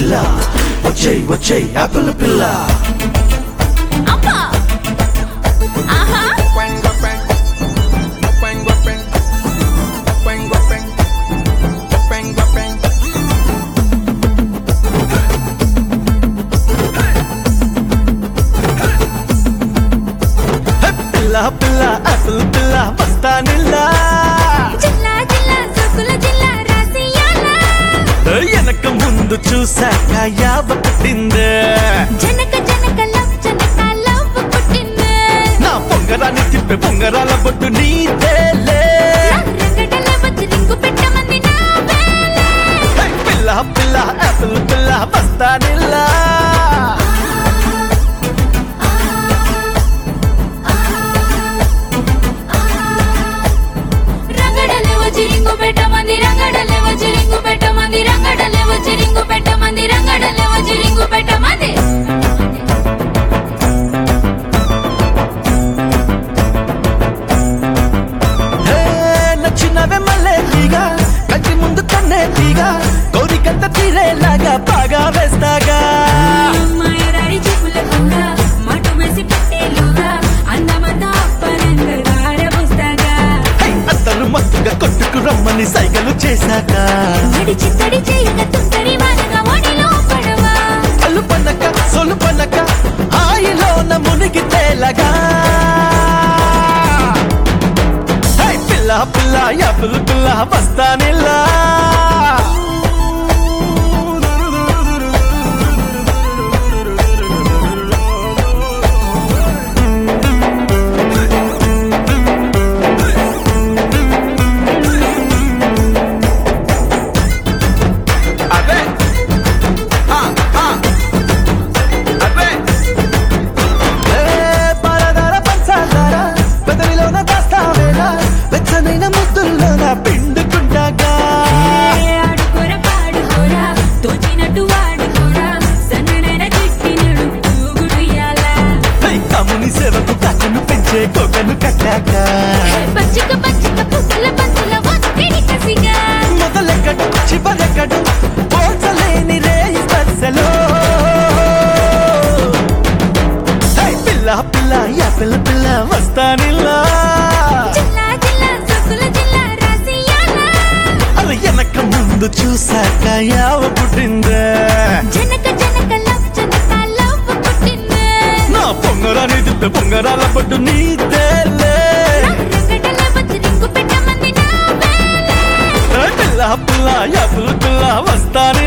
పిల్ల వచ్చేయ్ వచ్చేయ్ యాపిల్ పిల్ల అబ్బా ఆహా హే, పిల్ల పిల్ల యాపిల్ పిల్ల వస్తానిల్లా జిల్లా జిల్లా సొక్కుల జిల్లా రాసియాల వెనక ముందు చూసాక యావ పుట్టిందే జనక జనక లవ్ జనక లవ్ పుట్టింది నా పొంగరాన్ని తిప్పే పొంగరాల బొట్టు నీదేలే రంగడల వచ్చి రింగు పెట్టమంది నా వేలే హే, పిల్ల పిల్ల యాపిల్ పిల్ల వస్తానిల్లా రంగడలే వచ్చి రింగు పెట్టమంది రంగడలే వచ్చి రింగు పెట్టమంది రంగడలే వచ్చి రింగు పెట్టమంది రంగడలే వచ్చి రింగు పెట్టమంది హే, నచ్చినవే మల్లె తీగ కంటి ముందు కన్నే తీగ కోరికంత తీరేలాగా బాగా వేస్తాగా మాయరాడి చూపుల కూడా మటు మెసి పట్టేలుగా అందమంతా అప్పరంగ దారబుస్తాగా హై, అందరూ మత్తుగా కొట్టుకు రమ్మని సైగలు చేశాక వడి చిత్తడి చేయక తుంటరి వానగా ఒడిలో పడవా అల్లు పన్నక సొలు పన్నక హాయిలోన మునిగి తేలగా హై, పిల్ల పిల్ల యాపిల్ పిల్ల వస్తానిల్లా అదే ఆ, ఆ. అదే ఏ పాలధార పంచాధార పెదవిలోన దాస్తావేలా వెచ్చనైన ముద్దుల్లోన పిండుకుంటాగా ఆడుకోర పాడుకోరా తోచినట్టు వాడుకోరా సన్నడైన చిట్టినడు తూగుడుయాలా హై, కమ్ముని సేవకు కాకును పెంచే కోకను కట్టాక పచ్చిక పచ్చిక పువ్వుల పంచుల ఒత్తిడి కసిగా మొదలెక్కడు చివరెక్కడు పోల్చలేని రే స్పర్శలో హై, పిల్ల పిల్ల యా పిల్ల పిల్ల వస్తానిల్లా జిల్లా జిల్లా సొక్కుల జిల్లా రాసియాలా అది వెనక ముందు చూసాక యావ పుట్టిందే జనక జనక లవ్ జనక లవ్ పుట్టింది నా పొంగరాని తిప్పే పొంగరాల పట్టు నీదేలే రంగడల వచ్చి రింగు పెట్టమంది నా వేలే పిల్ల పిల్ల యా పిల్ల పిల్ల వస్తాని